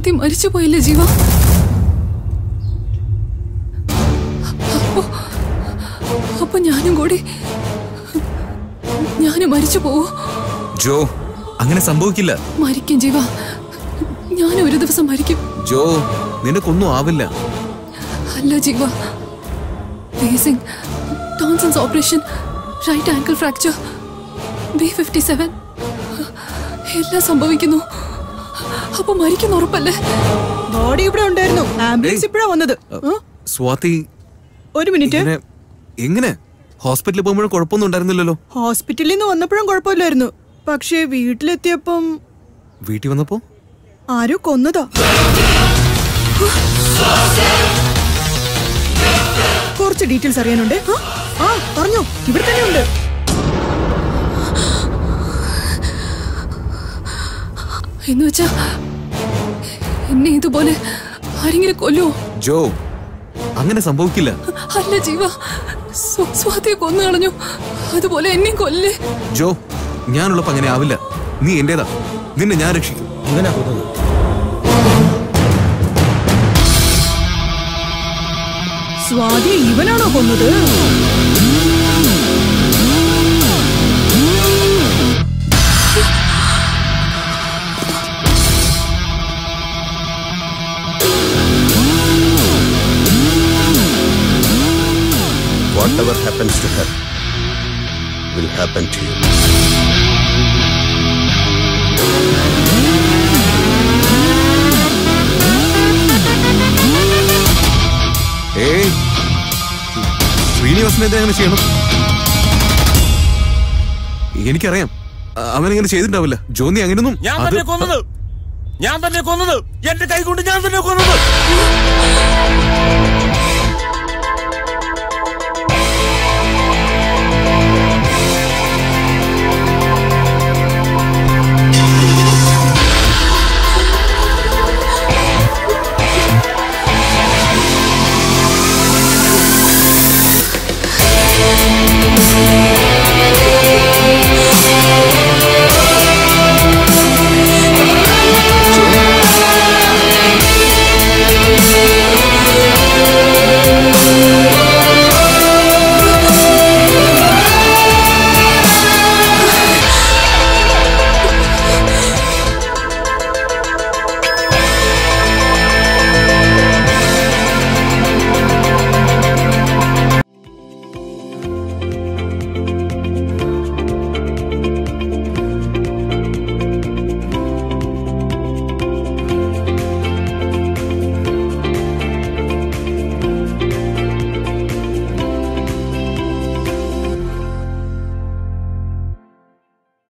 സ്വാതി മരിച്ചു പോയില്ലേ ജീവ അപ്പൊ അപ്പൊ ഞാനും കൂടി ഞാനും മരിച്ചു പോവോ ജോ അങ്ങനെ സംഭവിക്കില്ല മരിക്കും ജീവ ഞാനും ഒരു ദിവസം മരിക്കും ജോ നിനക്കൊന്നും ആവില്ല അല്ല ജീവ ബേസിംഗ് ടോൺസൺസ് operation right ankle fracture B fifty seven എല്ലാം സംഭവിക്കുന്നു അപ്പൊ മരിക്കുന്ന ഉറപ്പല്ലേ ബോഡി ഇവിടെ ഉണ്ടായിരുന്നു ആംബുലൻസ് ഇപ്പഴാ വന്നത് ആ, സ്വാതി ഒരു മിനിറ്റ് ഇങ്ങനെ എങ്ങനെ ഹോസ്പിറ്റലിൽ പോകുമ്പോഴും കുഴപ്പമൊന്നും ഉണ്ടായിരുന്നില്ലല്ലോ ഹോസ്പിറ്റലിൽ നിന്ന് വന്നപ്പോഴും കുഴപ്പമില്ലായിരുന്നു പക്ഷേ വീട്ടിലെത്തിയപ്പം വീട്ടിൽ വന്നപ്പോ ആരോ കൊന്നതാ കുറച്ച് ഡീറ്റെയിൽസ് അറിയാനുണ്ട് ആ, ആ പറഞ്ഞോ ഇവിടെ തന്നെ ഉണ്ട് എന്ന് വെച്ചാ എന്നെ ഇതുപോലെ ആരെങ്കിലും കൊല്ലുവോ ജോ അങ്ങനെ സംഭവിക്കില്ല അല്ല ജീവ സ്വ- സ്വാതിയെ കൊന്നു കളഞ്ഞു അതുപോലെ എന്നെയും കൊല്ലേ ജോ ഞാനുള്ളപ്പോ അങ്ങനെ ആവില്ല നീ എന്റേതാ നിന്നെ ഞാൻ രക്ഷിക്കും ഇവനാ കൊന്നത് സ്വാതി ഇവനാണോ കൊന്നത് Whatever happens to her will happen to you. ഏയ് ശ്രീനിവാസൻ എന്താ അങ്ങനെ ചെയ്യണം എനിക്കറിയാം അ- അവനങ്ങനെ ചെയ്തിട്ടുണ്ടാവില്ല ജോന്നി അങ്ങനെയൊന്നും ഞാൻ അത് തന്നെ കൊന്നത് ഞാൻ തന്നെ കൊന്നത് എന്റെ കൈ കൊണ്ട് ഞാൻ തന്നെ കൊന്നത്